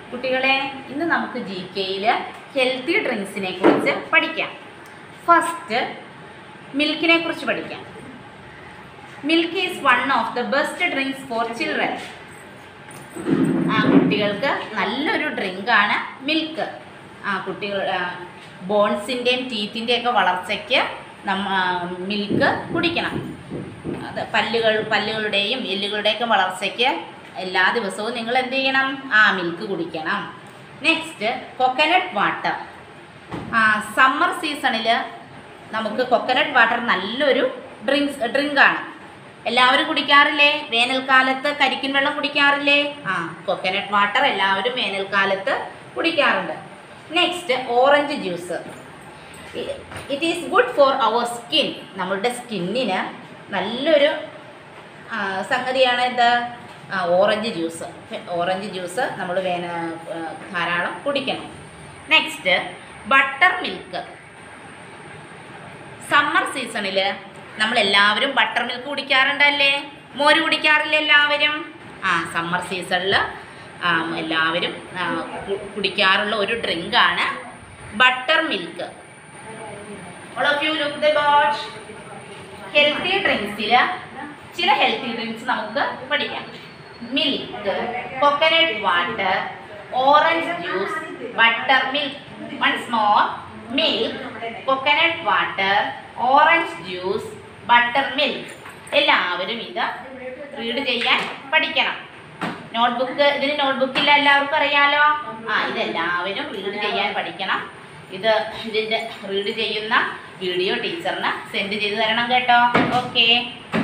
കുട്ടികളെ ഇന്ന് നമുക്ക് ജി കെയിൽ ഹെൽത്തി ഡ്രിങ്ക്സിനെ കുറിച്ച് പഠിക്കാം ഫസ്റ്റ് മിൽക്കിനെ കുറിച്ച് പഠിക്കാം milk is one of the best drinks for children ആ കുട്ടികൾക്ക് നല്ലൊരു ഡ്രിങ്കാണ് മിൽക്ക് ആ കുട്ടികൾ ബോൺസിൻ്റെയും ടീത്തിൻ്റെയും ഒക്കെ വളർച്ചയ്ക്ക് നമ്മ മിൽക്ക് കുടിക്കണം അത് പല്ലുകൾ പല്ലുകളുടെയും എല്ലുകളുടെയൊക്കെ വളർച്ചയ്ക്ക് എല്ലാ ദിവസവും നിങ്ങൾ എന്ത് ചെയ്യണം ആ മിൽക്ക് കുടിക്കണം നെക്സ്റ്റ് കൊക്കനട്ട് വാട്ടർ ആ സമ്മർ സീസണിൽ നമുക്ക് കൊക്കനട്ട് വാട്ടർ നല്ലൊരു ഡ്രിങ്ക്സ് ഡ്രിങ്കാണ് എല്ലാവരും കുടിക്കാറില്ലേ വേനൽക്കാലത്ത് കരിക്കിൻ വെള്ളം കുടിക്കാറില്ലേ ആ കൊക്കനട്ട് വാട്ടർ എല്ലാവരും വേനൽക്കാലത്ത് കുടിക്കാറുണ്ട് next orange juice it is good for our skin നമ്മളുടെ സ്കിന്നിന് നല്ലൊരു ആ, സംഗതിയാണ് ഇത് ആ, ഓറഞ്ച് ജ്യൂസ് ഓറഞ്ച് ജ്യൂസ് നമ്മൾ വേന ആ, ധാരാളം കുടിക്കണം നെക്സ്റ്റ് ബട്ടർ മിൽക്ക് സമ്മർ സീസണിൽ നമ്മൾ എല്ലാവരും ബട്ടർ മിൽക്ക് കുടിക്കാറുണ്ടല്ലേ മോര് കുടിക്കാറില്ലേ എല്ലാവരും ആ സമ്മർ സീസണിൽ എല്ലാവരും ആ, കു- കുടിക്കാറുള്ള ഒരു ഡ്രിങ്കാണ് butter milk all of you look the about healthy ഡ്രിങ്ക്സിൽ ചില ഹെൽത്തി ഡ്രിങ്ക്സ് നമുക്ക് പഠിക്കാം milk coconut water orange juice butter milk once more milk coconut water orange juice butter milk എല്ലാവരും ഇത് റീഡ് ചെയ്യാൻ പഠിക്കണം നോട്ട്ബുക്ക് ഇതിന് നോട്ട്ബുക്കില്ല എല്ലാവർക്കും അറിയാലോ ആ ഇതെല്ലാവരും റീഡ് ചെയ്യാൻ പഠിക്കണം ഇത് ഇതിൻ്റെ റീഡ് ചെയ്യുന്ന വീഡിയോ ടീച്ചറിന് സെൻഡ് ചെയ്ത് തരണം കേട്ടോ ഓക്കെ